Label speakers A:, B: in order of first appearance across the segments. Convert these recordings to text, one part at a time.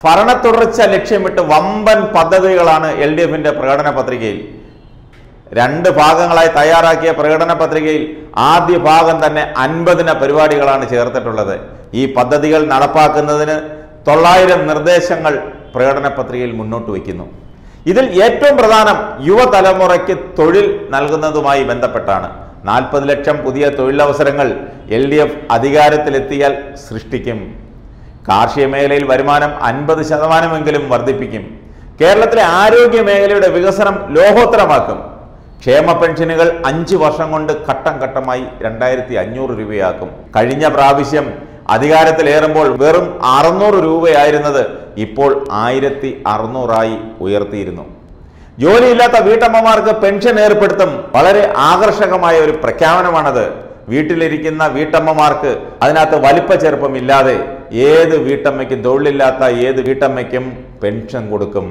A: ഭരണത്തുടർച്ച ലക്ഷ്യമിട്ട് വമ്പൻ പദ്ധതികളാണ് എൽ ഡി എഫിന്റെ പ്രകടന പത്രികയിൽ രണ്ട് ഭാഗങ്ങളായി തയ്യാറാക്കിയ പ്രകടന പത്രികയിൽ ആദ്യ ഭാഗം തന്നെ അൻപതിന പരിപാടികളാണ് ചേർത്തിട്ടുള്ളത് ഈ പദ്ധതികൾ നടപ്പാക്കുന്നതിന് തൊള്ളായിരം നിർദ്ദേശങ്ങൾ പ്രകടന പത്രികയിൽ മുന്നോട്ട് വയ്ക്കുന്നു ഇതിൽ ഏറ്റവും പ്രധാനം യുവതലമുറയ്ക്ക് തൊഴിൽ നൽകുന്നതുമായി ബന്ധപ്പെട്ടാണ് നാൽപ്പത് ലക്ഷം പുതിയ തൊഴിലവസരങ്ങൾ എൽ ഡി എഫ് അധികാരത്തിലെത്തിയാൽ സൃഷ്ടിക്കും കാർഷിക മേഖലയിൽ വരുമാനം അൻപത് ശതമാനമെങ്കിലും വർദ്ധിപ്പിക്കും കേരളത്തിലെ ആരോഗ്യ മേഖലയുടെ വികസനം ലോകോത്തരമാക്കും ക്ഷേമ പെൻഷനുകൾ അഞ്ച് വർഷം കൊണ്ട് ഘട്ടം ഘട്ടമായി രണ്ടായിരത്തി അഞ്ഞൂറ് രൂപയാക്കും കഴിഞ്ഞ പ്രാവശ്യം അധികാരത്തിലേറുമ്പോൾ വെറും അറുന്നൂറ് രൂപയായിരുന്നത് ഇപ്പോൾ ആയിരത്തി അറുന്നൂറായി ഉയർത്തിയിരുന്നു ജോലിയില്ലാത്ത വീട്ടമ്മമാർക്ക് പെൻഷൻ ഏർപ്പെടുത്തും വളരെ ആകർഷകമായ ഒരു പ്രഖ്യാപനമാണത് വീട്ടിലിരിക്കുന്ന വീട്ടമ്മമാർക്ക് അതിനകത്ത് വലിപ്പ ചെറുപ്പമില്ലാതെ ഏത് വീട്ടമ്മയ്ക്കും തൊഴിലില്ലാത്ത ഏത് വീട്ടമ്മയ്ക്കും പെൻഷൻ കൊടുക്കും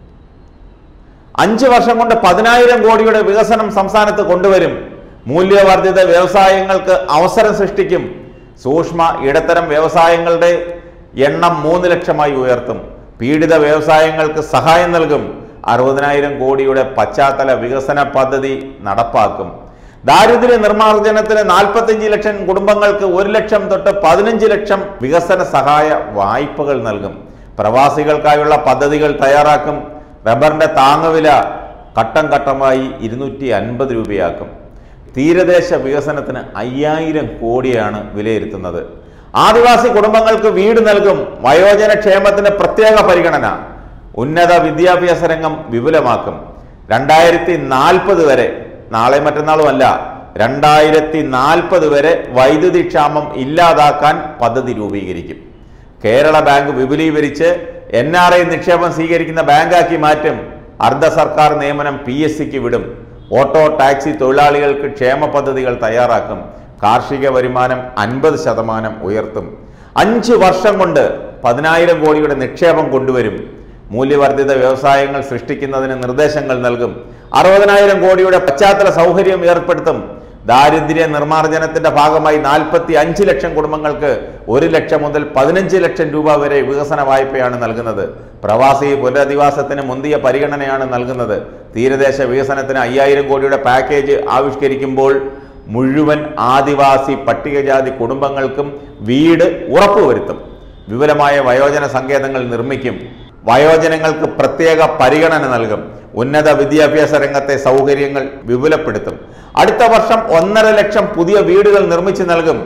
A: അഞ്ച് വർഷം കൊണ്ട് പതിനായിരം കോടിയുടെ വികസനം സംസ്ഥാനത്ത് കൊണ്ടുവരും മൂല്യവർദ്ധിത വ്യവസായങ്ങൾക്ക് അവസരം സൃഷ്ടിക്കും സൂക്ഷ്മ ഇടത്തരം വ്യവസായങ്ങളുടെ എണ്ണം മൂന്ന് ലക്ഷമായി ഉയർത്തും പീഡിത വ്യവസായങ്ങൾക്ക് സഹായം നൽകും അറുപതിനായിരം കോടിയുടെ പശ്ചാത്തല വികസന പദ്ധതി നടപ്പാക്കും ദാരിദ്ര്യ നിർമ്മാർജ്ജനത്തിന് നാൽപ്പത്തഞ്ച് ലക്ഷം കുടുംബങ്ങൾക്ക് ഒരു ലക്ഷം തൊട്ട് പതിനഞ്ച് ലക്ഷം വികസന സഹായ വായ്പകൾ നൽകും പ്രവാസികൾക്കായുള്ള പദ്ധതികൾ തയ്യാറാക്കും റബ്ബറിന്റെ താങ്ങുവില ഘട്ടം ഘട്ടമായി ഇരുന്നൂറ്റി അൻപത് രൂപയാക്കും തീരദേശ വികസനത്തിന് അയ്യായിരം കോടിയാണ് വിലയിരുത്തുന്നത് ആദിവാസി കുടുംബങ്ങൾക്ക് വീട് നൽകും വയോജന ക്ഷേമത്തിന് പ്രത്യേക പരിഗണന ഉന്നത വിദ്യാഭ്യാസ രംഗം വിപുലമാക്കും രണ്ടായിരത്തി നാൽപ്പത് വരെ നാളെ മറ്റന്നാളും അല്ല രണ്ടായിരത്തി നാൽപ്പത് വരെ വൈദ്യുതി ക്ഷാമം ഇല്ലാതാക്കാൻ പദ്ധതി രൂപീകരിക്കും കേരള ബാങ്ക് വിപുലീകരിച്ച് എൻ ആർ ഐ നിക്ഷേപം സ്വീകരിക്കുന്ന ബാങ്കാക്കി മാറ്റും അർദ്ധ സർക്കാർ നിയമനം പി എസ് സിക്ക് വിടും ഓട്ടോ ടാക്സി തൊഴിലാളികൾക്ക് ക്ഷേമ പദ്ധതികൾ തയ്യാറാക്കും കാർഷിക വരുമാനം അൻപത് ശതമാനം ഉയർത്തും അഞ്ച് വർഷം കൊണ്ട് പതിനായിരം കോടിയുടെ നിക്ഷേപം കൊണ്ടുവരും മൂല്യവർദ്ധിത വ്യവസായങ്ങൾ സൃഷ്ടിക്കുന്നതിന് നിർദ്ദേശങ്ങൾ നൽകും അറുപതിനായിരം കോടിയുടെ പശ്ചാത്തല സൗകര്യം ഏർപ്പെടുത്തും ദാരിദ്ര്യ നിർമ്മാർജ്ജനത്തിന്റെ ഭാഗമായി നാൽപ്പത്തി അഞ്ച് ലക്ഷം കുടുംബങ്ങൾക്ക് ഒരു ലക്ഷം മുതൽ പതിനഞ്ച് ലക്ഷം രൂപ വരെ വികസന വായ്പയാണ് നൽകുന്നത് പ്രവാസി പുനരധിവാസത്തിന് മുന്തിയ പരിഗണനയാണ് നൽകുന്നത് തീരദേശ വികസനത്തിന് അയ്യായിരം കോടിയുടെ പാക്കേജ് ആവിഷ്കരിക്കുമ്പോൾ മുഴുവൻ ആദിവാസി പട്ടികജാതി കുടുംബങ്ങൾക്കും വീട് ഉറപ്പുവരുത്തും വിപുലമായ വയോജന സങ്കേതങ്ങൾ നിർമ്മിക്കും വയോജനങ്ങൾക്ക് പ്രത്യേക പരിഗണന നൽകും ഉന്നത വിദ്യാഭ്യാസ രംഗത്തെ സൗകര്യങ്ങൾ വിപുലപ്പെടുത്തും അടുത്ത വർഷം ഒന്നര ലക്ഷം പുതിയ വീടുകൾ നിർമ്മിച്ചു നൽകും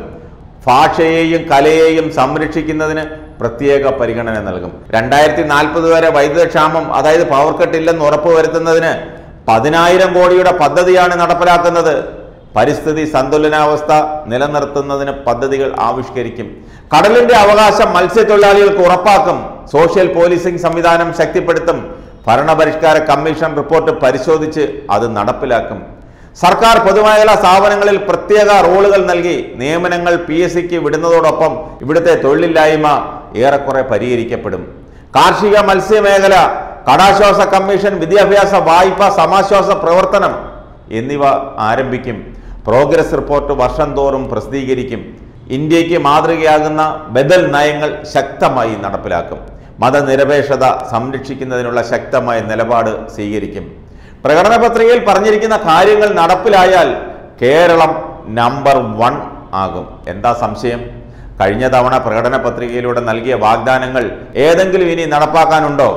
A: ഭാഷയെയും കലയെയും സംരക്ഷിക്കുന്നതിന് പ്രത്യേക പരിഗണന നൽകും രണ്ടായിരത്തി നാൽപ്പത് വരെ വൈദ്യുതക്ഷാമം അതായത് പവർ കട്ട് ഇല്ലെന്ന് ഉറപ്പുവരുത്തുന്നതിന് പതിനായിരം കോടിയുടെ പദ്ധതിയാണ് നടപ്പിലാക്കുന്നത് പരിസ്ഥിതി സന്തുലനാവസ്ഥ നിലനിർത്തുന്നതിന് പദ്ധതികൾ ആവിഷ്കരിക്കും കടലിന്റെ അവകാശം മത്സ്യത്തൊഴിലാളികൾക്ക് ഉറപ്പാക്കും സോഷ്യൽ പോലീസിംഗ് സംവിധാനം ശക്തിപ്പെടുത്തും ഭരണപരിഷ്കാര കമ്മീഷൻ റിപ്പോർട്ട് പരിശോധിച്ച് അത് നടപ്പിലാക്കും സർക്കാർ പൊതുമേഖലാ സ്ഥാപനങ്ങളിൽ പ്രത്യേക റോളുകൾ നൽകി നിയമനങ്ങൾ പി എസ് സിക്ക് വിടുന്നതോടൊപ്പം ഇവിടുത്തെ തൊഴിലില്ലായ്മ ഏറെക്കുറെ പരിഹരിക്കപ്പെടും കാർഷിക മത്സ്യമേഖല കടാശ്വാസ കമ്മീഷൻ വിദ്യാഭ്യാസ വായ്പ സമാശ്വാസ പ്രവർത്തനം എന്നിവ ആരംഭിക്കും പ്രോഗ്രസ് റിപ്പോർട്ട് വർഷം തോറും പ്രസിദ്ധീകരിക്കും ഇന്ത്യക്ക് മാതൃകയാകുന്ന ബദൽ നയങ്ങൾ ശക്തമായി നടപ്പിലാക്കും മതനിരപേക്ഷത സംരക്ഷിക്കുന്നതിനുള്ള ശക്തമായ നിലപാട് സ്വീകരിക്കും പ്രകടന പത്രികയിൽ പറഞ്ഞിരിക്കുന്ന കാര്യങ്ങൾ നടപ്പിലായാൽ കേരളം നമ്പർ വൺ ആകും എന്താ സംശയം കഴിഞ്ഞ തവണ പ്രകടന പത്രികയിലൂടെ നൽകിയ വാഗ്ദാനങ്ങൾ ഏതെങ്കിലും ഇനി നടപ്പാക്കാനുണ്ടോ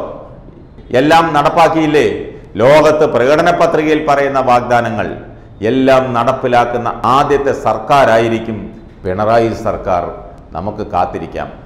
A: എല്ലാം നടപ്പാക്കിയില്ലേ ലോകത്ത് പ്രകടന പത്രികയിൽ പറയുന്ന വാഗ്ദാനങ്ങൾ എല്ലാം നടപ്പിലാക്കുന്ന ആദ്യത്തെ സർക്കാരായിരിക്കും പിണറായി സർക്കാർ നമുക്ക് കാത്തിരിക്കാം